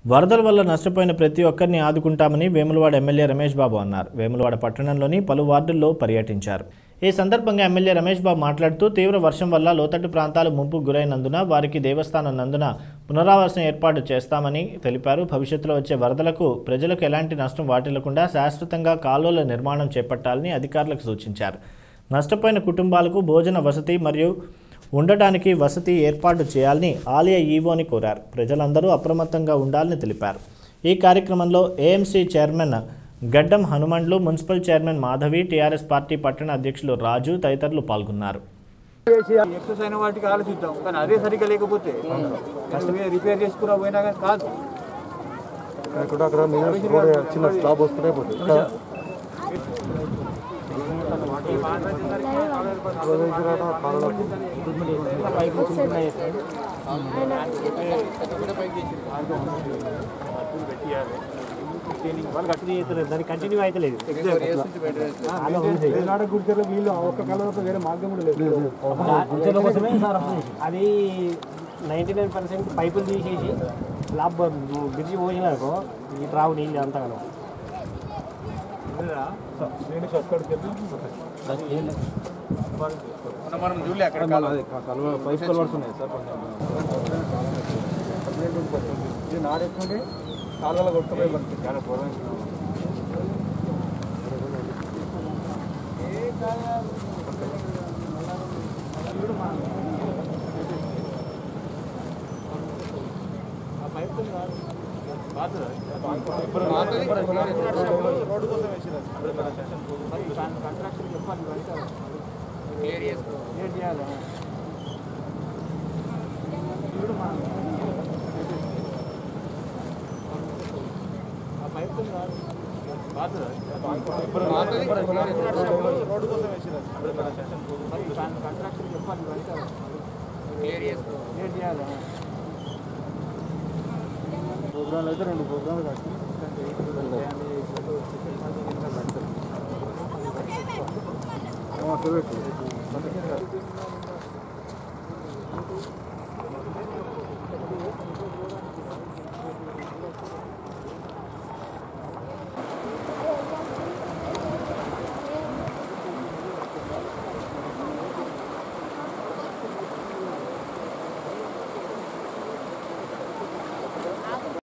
వరదల వల్ల నష్టపోయిన ప్రతి ఒక్కరిని ఆదుకుంటామని వేములవాడ ఎమ్మెల్యే రమేష్ బాబు అన్నారు వేములవాడ పట్టణంలోని పలు వార్డుల్లో పర్యటించారు ఈ సందర్భంగా ఎమ్మెల్యే రమేష్ బాబు మాట్లాడుతూ తీవ్ర వర్షం వల్ల లోతట్టు ప్రాంతాలు ముంపుకు గురైనందున వారికి దేవస్థానం నందున పునరావాసం ఏర్పాటు చేస్తామని తెలిపారు భవిష్యత్తులో వచ్చే వరదలకు ప్రజలకు ఎలాంటి నష్టం వాటిల్లకుండా శాశ్వతంగా కాలువల నిర్మాణం చేపట్టాలని అధికారులకు సూచించారు నష్టపోయిన కుటుంబాలకు భోజన వసతి మరియు ఉండటానికి వసతి ఏర్పాటు చేయాలని ఆలయ ఈవోని కోరారు ప్రజలందరూ అప్రమత్తంగా ఉండాలని తెలిపారు ఈ కార్యక్రమంలో AMC chairman Gaddam Hanumandlu municipal chairman Madhavi TRS party పట్టణ అధ్యక్షులు రాజు తదితరులు పాల్గొన్నారు ఎక్సెస్ అయిన వాటికి ఆలోచిద్దాం కానీ అదే సరిగ్గా లేకపోతే కష్టమే రిపేర్ చేసుకున్నా పోయినా కానీ కాదు ఇక్కడ అక్కడ మీద రోడ్ చిన్న స్లాబ్ వస్తూనే పోతుంది వాళ్ళు కంటిన్యూ అవుతలేదు దానికి కంటిన్యూ అవుతలేదు గుడిచెర్ల వీళ్ళు ఒక్క కలర్ వేరే మార్గం కూడా లేదు గుంచెల కోసమే సార్ అది నైంటీ నైన్ పర్సెంట్ పైపులు తీసేసి స్లాబ్ బ్రిడ్జి పోసినారనుకో ఈ రావు నీళ్ళు అంతగానో మనం చూడలే అక్కడ పైప్ కలవర్స్ ఉన్నాయి సార్ ఇది నాడెక్కుంటే కాలువలో కొట్టుకుపోయి మనకి చాలా పొలం రోడ్డు కోసం వేసినారు కాంట్రాక్షన్ చెప్పాలి క్లియర్ చేసుకో క్లియర్ చేయాలి రోడ్డు కోసం వేసినారు కాంట్రాక్షన్ చెప్పాలి క్లియర్ చేసుకో క్లియర్ చేయాలి ప్రోగ్రాంలు అయితే రెండు ప్రోగ్రాంలు కట్టి అట్లా పెట్టు